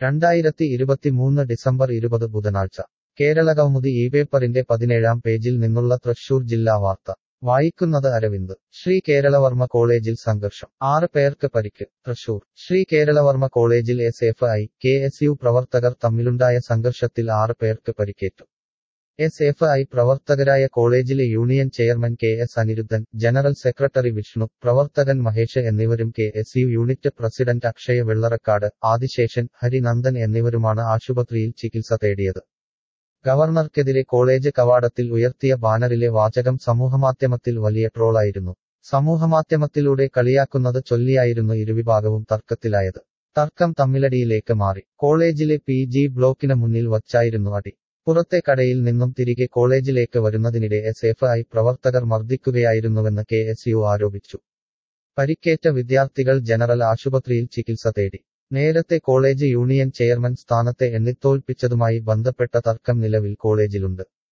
രണ്ടായിരത്തി ഇരുപത്തിമൂന്ന് ഡിസംബർ ഇരുപത് ബുധനാഴ്ച കേരളകൗമുദി ഈ പേപ്പറിന്റെ പതിനേഴാം പേജിൽ നിന്നുള്ള തൃശൂർ ജില്ലാ വാർത്ത വായിക്കുന്നത് അരവിന്ദ് ശ്രീ കേരളവർമ്മ കോളേജിൽ സംഘർഷം ആറ് പേർക്ക് പരിക്ക് തൃശൂർ ശ്രീ കേരളവർമ്മ കോളേജിൽ S F I K S U പ്രവർത്തകർ തമ്മിലുണ്ടായ സംഘർഷത്തിൽ ആറ് പേർക്ക് പരിക്കേറ്റു എസ് എഫ് ഐ പ്രവർത്തകരായ കോളേജിലെ union chairman K S Aniruddhan general secretary Vishnu പ്രവർത്തകൻ മഹേഷ് എന്നിവരും K S U unit president Akshaya Vellarakkad Adisheshan Harinandan എന്നിവരുമാണ് ആശുപത്രിയിൽ ചികിത്സ തേടിയത് ഗവർണർക്കെതിരെ കോളേജ് കവാടത്തിൽ ഉയർത്തിയ ബാനറിലെ വാചകം സമൂഹമാധ്യമത്തിൽ വലിയ ട്രോളായിരുന്നു സമൂഹമാധ്യമത്തിലൂടെ കളിയാക്കുന്നത് ചൊല്ലിയായിരുന്നു ഇരുവിഭാഗവും തർക്കത്തിലായത് തർക്കം തമ്മിലടിയിലേക്ക് മാറി കോളേജിലെ പി ജി ബ്ലോക്കിന് മുന്നിൽ വച്ചായിരുന്നു അടി പുറത്തെ കടയിൽ നിന്നും തിരികെ കോളേജിലേക്ക് വരുന്നതിനിടെ എസ് എഫ് ഐ പ്രവർത്തകർ മർദ്ദിക്കുകയായിരുന്നുവെന്ന് കെ എസ് യു ആരോപിച്ചു പരിക്കേറ്റ വിദ്യാർത്ഥികൾ ജനറൽ ആശുപത്രിയിൽ ചികിത്സ തേടി നേരത്തെ കോളേജ് യൂണിയൻ ചെയർമാൻ സ്ഥാനത്തെ എണ്ണിത്തോൽപ്പിച്ചതുമായി ബന്ധപ്പെട്ട തർക്കം നിലവിൽ കോളേജിലുണ്ട്